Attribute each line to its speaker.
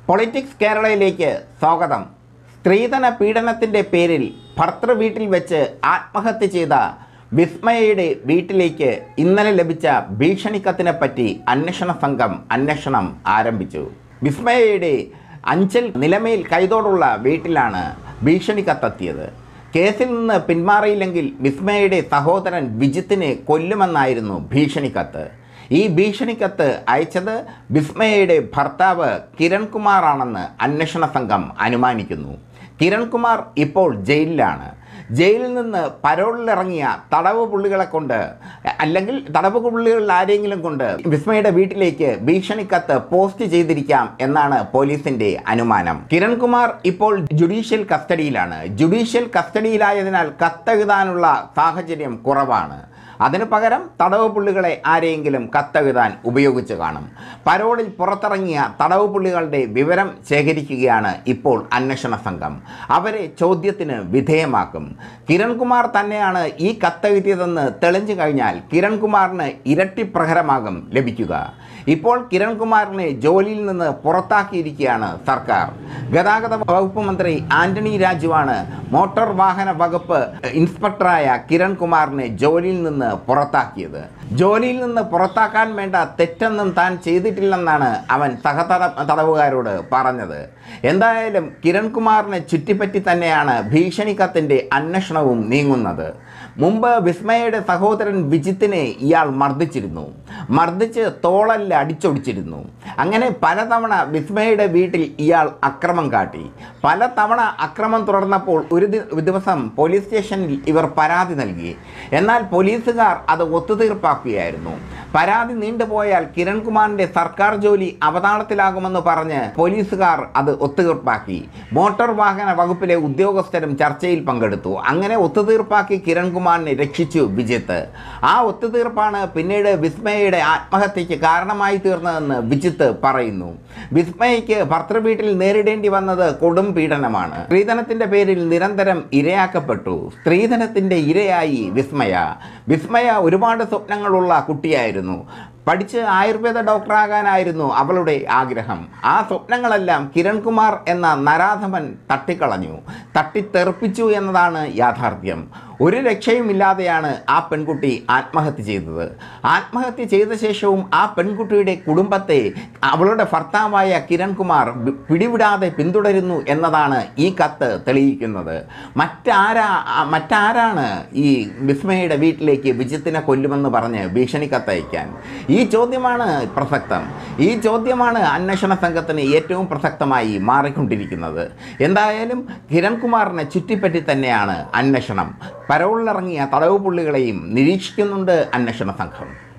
Speaker 1: politics കേരളയിലേക്ക് സ്വാഗതം സ്ത്രീധന പീഡനത്തിൻ്റെ പേരിൽ ഭർത്തൃ വീട്ടിൽ വെച്ച് ആത്മഹത്യ ചെയ്ത വിസ്മയയുടെ വീട്ടിലേക്ക് ഇന്നലെ ലഭിച്ച ഭീഷണിക്കത്തിനെ പറ്റി അന്വേഷണ സംഘം അന്വേഷണം ആരംഭിച്ചു വിസ്മയയുടെ അഞ്ചൽ നിലമേൽ കൈതോടുള്ള വീട്ടിലാണ് ഭീഷണിക്കത്തെത്തിയത് കേസിൽ നിന്ന് പിന്മാറിയില്ലെങ്കിൽ വിസ്മയയുടെ സഹോദരൻ വിജിത്തിനെ കൊല്ലുമെന്നായിരുന്നു ഭീഷണിക്കത്ത് ഈ ഭീഷണിക്കത്ത് അയച്ചത് വിസ്മയയുടെ ഭർത്താവ് കിരൺകുമാറാണെന്ന് അന്വേഷണ സംഘം അനുമാനിക്കുന്നു കിരൺകുമാർ ഇപ്പോൾ ജയിലിലാണ് ജയിലിൽ നിന്ന് പരോളിലിറങ്ങിയ തടവ് പുള്ളികളെ കൊണ്ട് അല്ലെങ്കിൽ തടവ് പുള്ളികളിൽ ആരെങ്കിലും കൊണ്ട് വിസ്മയുടെ വീട്ടിലേക്ക് ഭീഷണിക്കത്ത് പോസ്റ്റ് ചെയ്തിരിക്കാം എന്നാണ് പോലീസിന്റെ അനുമാനം കിരൺകുമാർ ഇപ്പോൾ ജുഡീഷ്യൽ കസ്റ്റഡിയിലാണ് ജുഡീഷ്യൽ കസ്റ്റഡിയിലായതിനാൽ കത്തെഴുതാനുള്ള സാഹചര്യം കുറവാണ് അതിനു പകരം തടവ് പുള്ളികളെ ആരെയെങ്കിലും കത്തെഴുതാൻ ഉപയോഗിച്ച് കാണും പരോളിൽ പുറത്തിറങ്ങിയ തടവ് പുള്ളികളുടെ വിവരം ശേഖരിക്കുകയാണ് ഇപ്പോൾ അന്വേഷണ സംഘം അവരെ ചോദ്യത്തിന് വിധേയമാക്കും കിരൺകുമാർ തന്നെയാണ് ഈ കത്തെഴുതിയതെന്ന് തെളിഞ്ഞു കഴിഞ്ഞാൽ കിരൺകുമാറിന് ഇരട്ടി പ്രഹരമാകും ലഭിക്കുക ഇപ്പോൾ കിരൺകുമാറിനെ ജോലിയിൽ നിന്ന് പുറത്താക്കിയിരിക്കുകയാണ് സർക്കാർ ഗതാഗത വകുപ്പ് മന്ത്രി ആന്റണി രാജുവാണ് മോട്ടോർ വാഹന വകുപ്പ് ഇൻസ്പെക്ടറായ കിരൺകുമാറിനെ ജോലിയിൽ നിന്ന് പുറത്താക്കിയത് ജോലിയിൽ നിന്ന് പുറത്താക്കാൻ വേണ്ട തെറ്റൊന്നും താൻ ചെയ്തിട്ടില്ലെന്നാണ് അവൻ സഹതട തടവുകാരോട് പറഞ്ഞത് എന്തായാലും കിരൺകുമാറിനെ ചുറ്റിപ്പറ്റി തന്നെയാണ് ഭീഷണിക്കത്തിൻ്റെ അന്വേഷണവും നീങ്ങുന്നത് മുമ്പ് വിസ്മയയുടെ സഹോദരൻ വിജിത്തിനെ ഇയാൾ മർദ്ദിച്ചിരുന്നു മർദ്ദിച്ച് തോളല്ല അടിച്ചൊടിച്ചിരുന്നു അങ്ങനെ പലതവണ വിസ്മയയുടെ വീട്ടിൽ ഇയാൾ അക്രമം കാട്ടി പലതവണ അക്രമം തുടർന്നപ്പോൾ ഒരു ദി- ദിവസം പോലീസ് സ്റ്റേഷനിൽ ഇവർ പരാതി നൽകി എന്നാൽ പോലീസുകാർ അത് ഒത്തുതീർപ്പാക്കുകയായിരുന്നു പരാതി നീണ്ടുപോയാൽ കിരൺകുമാറിന്റെ സർക്കാർ ജോലി അവതാളത്തിലാകുമെന്ന് പറഞ്ഞ് പോലീസുകാർ അത് ഒത്തുതീർപ്പാക്കി മോട്ടോർ വാഹന വകുപ്പിലെ ഉദ്യോഗസ്ഥരും ചർച്ചയിൽ പങ്കെടുത്തു അങ്ങനെ ഒത്തുതീർപ്പാക്കി കിരൺകുമാറിനെ രക്ഷിച്ചു വിജിത്ത് ആ ഒത്തുതീർപ്പാണ് പിന്നീട് വിസ്മയയുടെ ആത്മഹത്യയ്ക്ക് കാരണമായി തീർന്നതെന്ന് വിജിത്ത് പറയുന്നു വിസ്മയയ്ക്ക് ഭർത്തൃവീട്ടിൽ നേരിടേണ്ടി വന്നത് കൊടും പീഡനമാണ് സ്ത്രീധനത്തിന്റെ പേരിൽ നിരന്തരം ഇരയാക്കപ്പെട്ടു സ്ത്രീധനത്തിന്റെ ഇരയായി വിസ്മയ വിസ്മയ ഒരുപാട് സ്വപ്നങ്ങളുള്ള കുട്ടിയായിരുന്നു പഠിച്ച് ആയുർവേദ ഡോക്ടറാകാനായിരുന്നു അവളുടെ ആഗ്രഹം ആ സ്വപ്നങ്ങളെല്ലാം കിരൺകുമാർ എന്ന നരാധമൻ തട്ടിക്കളഞ്ഞു തട്ടിത്തെറിപ്പിച്ചു എന്നതാണ് യാഥാർത്ഥ്യം ഒരു രക്ഷയുമില്ലാതെയാണ് ആ പെൺകുട്ടി ആത്മഹത്യ ചെയ്തത് ആത്മഹത്യ ചെയ്ത ശേഷവും ആ പെൺകുട്ടിയുടെ കുടുംബത്തെ അവളുടെ ഭർത്താവായ കിരൺകുമാർ ബി- പിടിവിടാതെ പിന്തുടരുന്നു എന്നതാണ് ഈ കത്ത് തെളിയിക്കുന്നത് മറ്റാരാ ആ- മറ്റാരാണ് ഈ വിസ്മയുടെ വീട്ടിലേക്ക് വിജിത്തിനെ കൊല്ലുമെന്ന് പറഞ്ഞ് ഭീഷണി കത്തയക്കാൻ ഈ ചോദ്യമാണ് പ്രസക്തം ഈ ചോദ്യമാണ് അന്വേഷണ സംഘത്തിന് ഏറ്റവും പ്രസക്തമായി മാറിക്കൊണ്ടിരിക്കുന്നത് എന്തായാലും കിരൺകുമാറിനെ ചുറ്റിപ്പറ്റി തന്നെയാണ് അന്വേഷണം പരോളിലിറങ്ങിയ തടവ് പുള്ളികളെയും നിരീക്ഷിക്കുന്നുണ്ട് അന്വേഷണ സംഘം